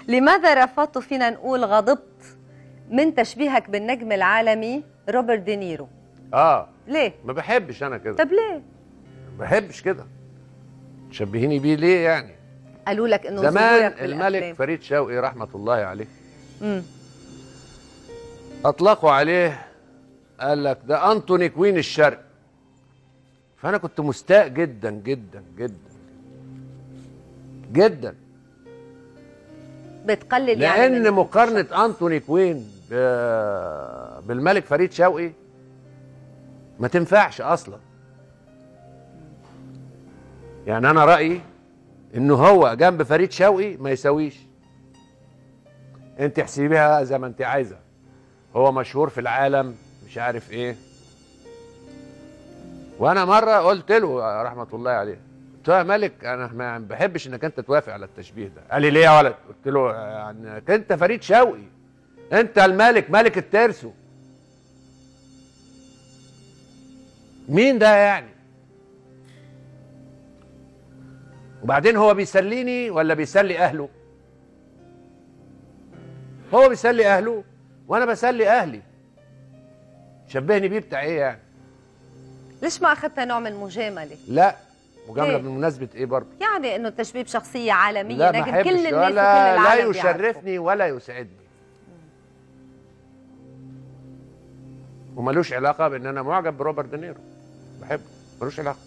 لماذا رفضت فينا نقول غضبت من تشبيهك بالنجم العالمي روبرت دينيرو اه ليه ما بحبش انا كده طب ليه ما بحبش كده تشبهيني بيه ليه يعني قالوا لك انه زمان ظهورك الملك بالأفلام. فريد شوقي رحمه الله عليه مم. اطلقوا عليه قال لك ده انتوني كوين الشرق فانا كنت مستاء جدا جدا جدا جدا بتقلل يعني لان من- مقارنه انتوني كوين ب- بالملك فريد شوقي ما تنفعش اصلا يعني انا رايي انه هو جنب فريد شوقي ما يساويش انت احسبيها زي ما انت عايزه هو مشهور في العالم مش عارف ايه وانا مره قلت له رحمه الله عليه قلت له يا ملك انا ما بحبش انك انت توافق على التشبيه ده قال لي ليه يا ولد قلت له يعني انت فريد شوقي انت الملك ملك الترسو مين ده يعني وبعدين هو بيسليني ولا بيسلي اهله هو بيسلي اهله وانا بسلي اهلي شبهني بيه بتاع ايه يعني ليش ما اخذتها نوع من المجامله لا مجامله ليه؟ بمناسبه ايه برضه يعني انه التشبيه بشخصيه عالميه لا ما نجم احبش كل الناس وكل ولا لا العالم بيعرفوا. يشرفني ولا يسعدني وملوش علاقه بان انا معجب بروبرت دينيرو بحبه ملوش علاقه